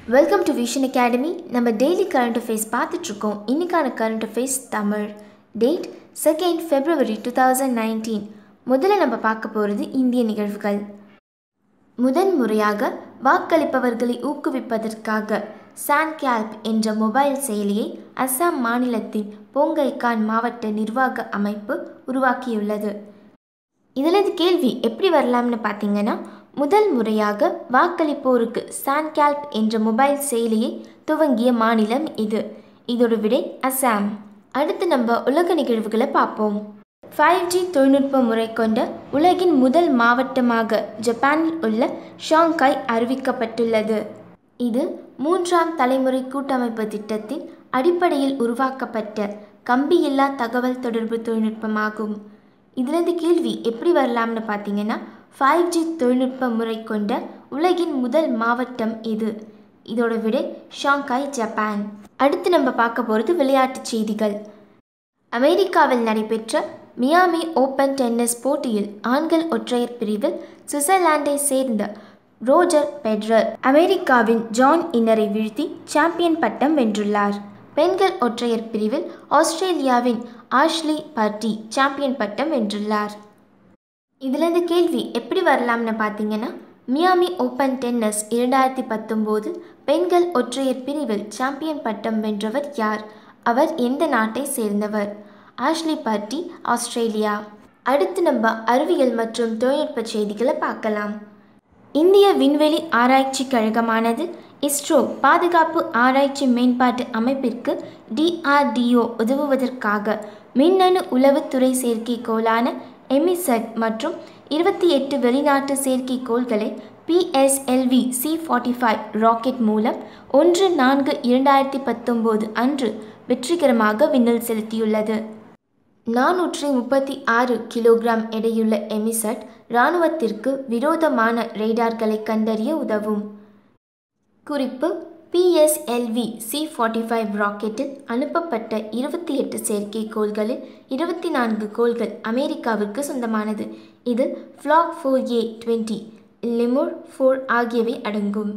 welcome to Vision Academy நம்ம daily current affairs பார்த்துட்ருக்கோம் இன்னைக்கான current affairs Tamil date second February two thousand nineteen முதல்ல நம்ம பார்க்க போகிறது இந்திய நிகழ்வுகள் முதன் முறையாக வாக்களிப்பவர்களை ஊக்குவிப்பதற்காக சான்கேல்ப் என்ற மொபைல் செயலியை அஸ்ஸாம் மாநிலத்தின் போங்கைகான் மாவட்ட நிர்வாக அமைப்பு உருவாக்கியுள்ளது இதில் கேள்வி எப்படி வரலாம்னு பார்த்தீங்கன்னா முதல் முறையாக வாக்களிப்போருக்கு சான்கேல்ப் என்ற மொபைல் செயலியை துவங்கிய மாநிலம் இது இதோட விடை அசாம் அடுத்து நம்ம உலக நிகழ்வுகளை பார்ப்போம் ஃபைவ் ஜி தொழில்நுட்ப முறை கொண்ட உலகின் முதல் மாவட்டமாக ஜப்பானில் உள்ள ஷாங்காய் அறிவிக்கப்பட்டுள்ளது இது மூன்றாம் தலைமுறை கூட்டமைப்பு திட்டத்தின் அடிப்படையில் உருவாக்கப்பட்ட கம்பியில்லா தகவல் தொடர்பு தொழில்நுட்பமாகும் இதுலேருந்து கேள்வி எப்படி வரலாம்னு பார்த்தீங்கன்னா ஃபைவ் ஜி தொழில்நுட்ப முறை கொண்ட உலகின் முதல் மாவட்டம் இது இதோட விடை ஷாங்காய் ஜப்பான் அடுத்து நம்ம பார்க்க போகிறது விளையாட்டுச் செய்திகள் அமெரிக்காவில் நடைபெற்ற மியாமி ஓப்பன் டென்னிஸ் போட்டியில் ஆண்கள் ஒற்றையர் பிரிவில் சுவிட்சர்லாண்டை சேர்ந்த ரோஜர் பெட்ரர் அமெரிக்காவின் ஜான் இன்னரை வீழ்த்தி சாம்பியன் பட்டம் வென்றுள்ளார் பெண்கள் ஒற்றையர் பிரிவில் ஆஸ்திரேலியாவின் ஆஷ்லி பர்டி சாம்பியன் பட்டம் வென்றுள்ளார் இதுலேருந்து கேள்வி எப்படி வரலாம்னு பார்த்தீங்கன்னா மியாமி ஓப்பன் டென்னிஸ் இரண்டாயிரத்தி பத்தொம்போது பெண்கள் ஒற்றையர் பிரிவில் சாம்பியன் பட்டம் வென்றவர் யார் அவர் எந்த நாட்டை சேர்ந்தவர் ஆஷ்லி பார்ட்டி ஆஸ்திரேலியா அடுத்து நம்ம அறிவியல் மற்றும் தொழில்நுட்ப செய்திகளை பார்க்கலாம் இந்திய விண்வெளி ஆராய்ச்சி கழகமானது இஸ்ரோ பாதுகாப்பு ஆராய்ச்சி மேம்பாட்டு அமைப்பிற்கு டிஆர்டிஓ உதவுவதற்காக மின்னணு உளவுத்துறை செயற்கைக்கோளான எமிசட் மற்றும் இருபத்தி எட்டு வெளிநாட்டு செயற்கைக்கோள்களை PSLV C forty five rocket மூலம் ஒன்று நான்கு இரண்டாயிரத்தி பத்தொம்போது அன்று வெற்றிகரமாக விண்ணில் செலுத்தியுள்ளது நானூற்றி முப்பத்தி ஆறு கிலோகிராம் எடையுள்ள எமிசட் இராணுவத்திற்கு விரோதமான ரேடார்களை கண்டறிய உதவும் குறிப்பு பிஎஸ்எல்வி சி ஃபார்ட்டி ஃபைவ் ராக்கெட்டில் அனுப்பப்பட்ட இருபத்தி எட்டு செயற்கைக்கோள்களில் இருபத்தி நான்கு கோள்கள் அமெரிக்காவிற்கு சொந்தமானது இதில் Flock four A twenty Lemur four ஆகியவை அடங்கும்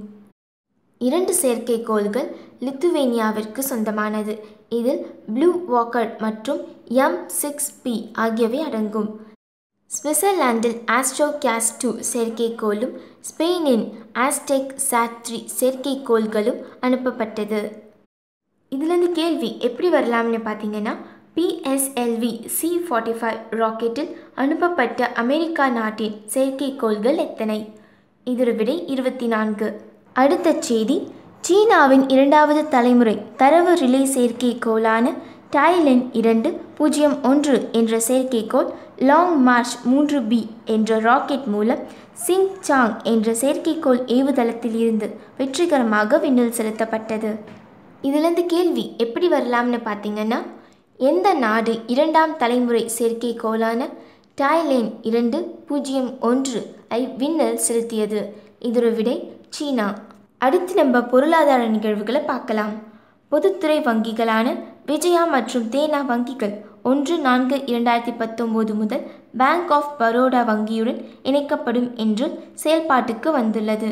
இரண்டு செயற்கைக்கோள்கள் லித்துவேனியாவிற்கு சொந்தமானது இதில் ப்ளூ வாக்கர் மற்றும் எம் சிக்ஸ் பி ஆகியவை அடங்கும் சுவிட்சர்லாந்தில் ஆஸ்ட்ரோ கேஸ் டூ செயற்கைக்கோளும் ஸ்பெயினின் ஆஸ்டெக் சாட் த்ரீ செயற்கைக்கோள்களும் அனுப்பப்பட்டது இதுலேருந்து கேள்வி எப்படி வரலாம்னு பார்த்தீங்கன்னா பிஎஸ்எல்வி சி ஃபார்ட்டி ஃபைவ் ராக்கெட்டில் அனுப்பப்பட்ட அமெரிக்கா நாட்டின் செயற்கைக்கோள்கள் எத்தனை இதோட விடை இருபத்தி நான்கு அடுத்த செய்தி சீனாவின் இரண்டாவது தலைமுறை தரவு ரிலே செயற்கைக்கோளான டைலன் இரண்டு பூஜ்ஜியம் ஒன்று என்ற செயற்கைக்கோள் லாங் மார்ச் மூன்று பி என்ற ராக்கெட் மூலம் சிங் சாங் என்ற செயற்கைக்கோள் ஏவுதளத்தில் இருந்து வெற்றிகரமாக விண்ணில் செலுத்தப்பட்டது இதிலிருந்து கேள்வி எப்படி வரலாம்னு பார்த்தீங்கன்னா எந்த நாடு இரண்டாம் தலைமுறை செயற்கைக்கோளான டைலேன் இரண்டு பூஜ்ஜியம் ஒன்று ஐ விண்ணில் செலுத்தியது இதோட விடை சீனா அடுத்து நம்ம பொருளாதார நிகழ்வுகளை பார்க்கலாம் பொதுத்துறை வங்கிகளான விஜயா மற்றும் தேனா வங்கிகள் ஒன்று நான்கு இரண்டாயிரத்தி பத்தொம்போது முதல் பேங்க் ஆஃப் பரோடா வங்கியுடன் இணைக்கப்படும் என்று செயல்பாட்டுக்கு வந்துள்ளது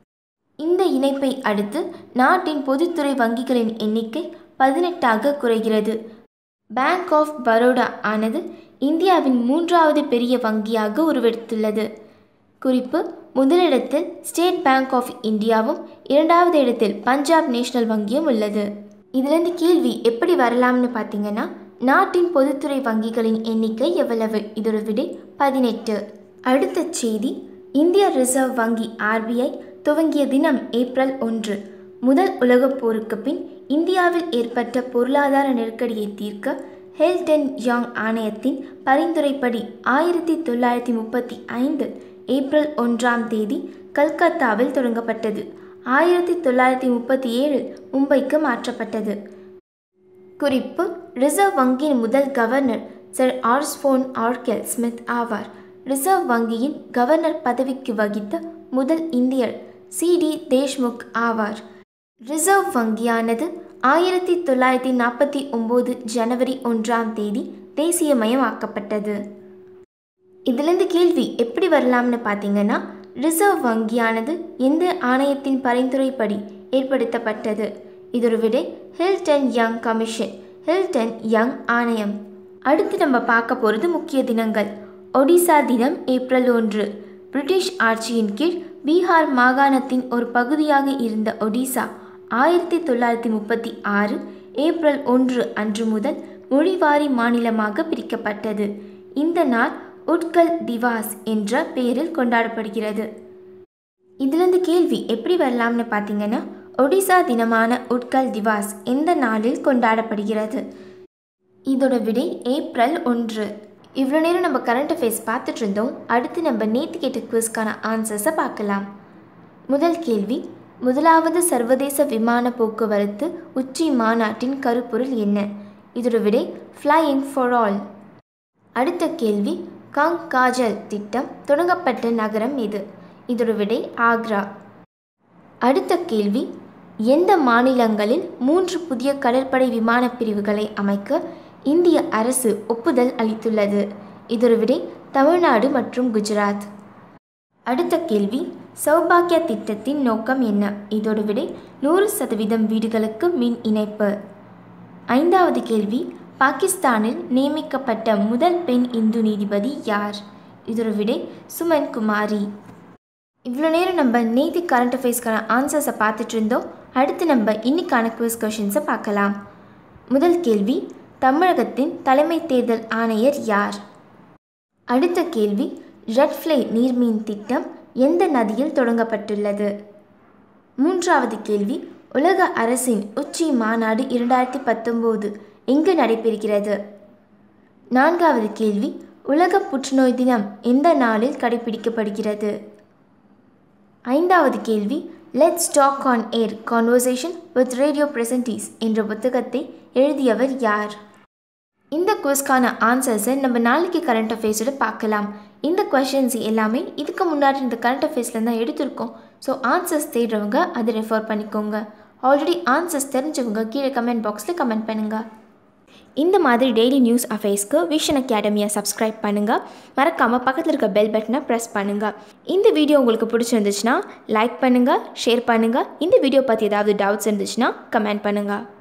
இந்த இணைப்பை அடுத்து நாட்டின் பொதுத்துறை வங்கிகளின் எண்ணிக்கை பதினெட்டாக குறைகிறது பேங்க் ஆஃப் பரோடா ஆனது இந்தியாவின் மூன்றாவது பெரிய வங்கியாக உருவெடுத்துள்ளது குறிப்பு முதலிடத்தில் ஸ்டேட் பேங்க் ஆஃப் இந்தியாவும் இரண்டாவது இடத்தில் பஞ்சாப் நேஷனல் வங்கியும் உள்ளது இதிலிருந்து கேள்வி எப்படி வரலாம்னு பார்த்தீங்கன்னா நாட்டின் பொதுத்துறை வங்கிகளின் எண்ணிக்கை எவ்வளவு இதோட விடை பதினெட்டு அடுத்த செய்தி இந்திய ரிசர்வ் வங்கி ஆர்பிஐ துவங்கிய தினம் ஏப்ரல் ஒன்று முதல் உலகப் போருக்கு பின் இந்தியாவில் ஏற்பட்ட பொருளாதார நெருக்கடியை தீர்க்க ஹெல்டன் யாங் ஆணையத்தின் பரிந்துரைப்படி ஆயிரத்தி தொள்ளாயிரத்தி முப்பத்தி ஐந்து ஏப்ரல் ஒன்றாம் தேதி கல்கத்தாவில் தொடங்கப்பட்டது ஆயிரத்தி தொள்ளாயிரத்தி முப்பத்தி ஏழில் மும்பைக்கு மாற்றப்பட்டது குறிப்பு ரிசர்வ் வங்கியின் முதல் governor Sir Osborne Arkell Smith ஆவார் ரிசர்வ் வங்கியின் கவர்னர் பதவிக்கு வகித்த முதல் இந்தியர் சி டி தேஷ்முக் ஆவார் ரிசர்வ் வங்கியானது ஆயிரத்தி தொள்ளாயிரத்தி நாற்பத்தி ஒம்பது ஜனவரி ஒன்றாம் தேதி தேசியமயமாக்கப்பட்டது இதிலிருந்து கேள்வி எப்படி வரலாம்னு பார்த்தீங்கன்னா ரிசர்வ் வங்கியானது எந்த ஆணையத்தின் பரிந்துரைப்படி ஏற்படுத்தப்பட்டது இதொரு விடை Hilton Young commission Hilton Young ஆணையம் அடுத்து நம்ம பார்க்க போகிறது முக்கிய தினங்கள் ஒடிசா தினம் ஏப்ரல் ஒன்று பிரிட்டிஷ் ஆட்சியின் கீழ் பீகார் மாகாணத்தின் ஒரு பகுதியாக இருந்த ஒடிசா ஆயிரத்தி தொள்ளாயிரத்தி முப்பத்தி ஆறு ஏப்ரல் ஒன்று அன்று முதல் மொழிவாரி மாநிலமாக பிரிக்கப்பட்டது இந்த நாள் உட்கல் திவாஸ் என்ற பெயரில் கொண்டாடப்படுகிறது இதிலிருந்து கேள்வி எப்படி வரலாம்னு பார்த்தீங்கன்னா ஒடிசா தினமான உட்கல் திவாஸ் எந்த நாளில் கொண்டாடப்படுகிறது இதோட விடை ஏப்ரல் ஒன்று இவ்வளோ நேரம் நம்ம கரண்ட் அஃபேர்ஸ் பார்த்துட்டு இருந்தோம் அடுத்து நம்ம நேற்று கேட்ட குவிஸ்க்கான ஆன்சர்ஸை பார்க்கலாம் முதல் கேள்வி முதலாவது சர்வதேச விமான போக்குவரத்து உச்சி மாநாட்டின் கருப்பொருள் என்ன இதோட விடை ஃப்ளையிங் ஃபார் ஆல் அடுத்த கேள்வி காங் காஜல் திட்டம் தொடங்கப்பட்ட நகரம் எது இதோட விடை ஆக்ரா அடுத்த கேள்வி எந்த மாநிலங்களில் மூன்று புதிய கடற்படை விமான பிரிவுகளை அமைக்க இந்திய அரசு ஒப்புதல் அளித்துள்ளது இதொரு விடை தமிழ்நாடு மற்றும் குஜராத் அடுத்த கேள்வி சௌபாக்கியா திட்டத்தின் நோக்கம் என்ன இதோட விடை நூறு சதவீதம் வீடுகளுக்கு மின் இணைப்பு ஐந்தாவது கேள்வி பாகிஸ்தானில் நியமிக்கப்பட்ட முதல் பெண் இந்து நீதிபதி யார் இதோட விடை சுமன் குமாரி இவ்வளோ நேரம் நம்ம நேத்தி கரண்ட் அஃபேர்ஸ்க்கான ஆன்சர்ஸை பார்த்துட்டு இருந்தோம் அடுத்து நம்ம இன்னைக்கான குவிஸ் கொஷின்ஸை பார்க்கலாம் முதல் கேள்வி தமிழகத்தின் தலைமை தேர்தல் ஆணையர் யார் அடுத்த கேள்வி ரெட்ஃப்ளை நீர்மீன் திட்டம் எந்த நதியில் தொடங்கப்பட்டுள்ளது மூன்றாவது கேள்வி உலக அரசின் உச்சி மாநாடு இரண்டாயிரத்தி பத்தொம்போது எங்கு நடைபெறுகிறது நான்காவது கேள்வி உலக புற்றுநோய் தினம் எந்த நாளில் கடைபிடிக்கப்படுகிறது ஐந்தாவது கேள்வி let's talk on air conversation with radio presenters என்ற புத்தகத்தை எழுதியவர் யார் இந்த குவிஸ்க்கான ஆன்சர்ஸை நம்ம நாளைக்கு கரண்ட் அஃபேர்ஸோட பார்க்கலாம் இந்த கொஷின்ஸ் எல்லாமே இதுக்கு முன்னாடி இந்த கரண்ட் அஃபேர்ஸில் தான் எடுத்திருக்கோம் ஸோ ஆன்சர்ஸ் தேடுறவங்க அதை ரெஃபர் பண்ணிக்கோங்க ஆல்ரெடி ஆன்சர்ஸ் தெரிஞ்சவங்க கீழே கமெண்ட் பாக்ஸில் கமெண்ட் பண்ணுங்கள் இந்த மாதிரி டெய்லி நியூஸ் அஃபேர்ஸ்க்கு விஷன் அகாடமியை சப்ஸ்கிரைப் பண்ணுங்கள் மறக்காமல் பக்கத்தில் இருக்க பெல் பட்டனை ப்ரெஸ் பண்ணுங்கள் இந்த வீடியோ உங்களுக்கு பிடிச்சிருந்துச்சுன்னா லைக் பண்ணுங்கள் ஷேர் பண்ணுங்கள் இந்த வீடியோ பற்றி ஏதாவது டவுட்ஸ் இருந்துச்சுன்னா கமெண்ட் பண்ணுங்கள்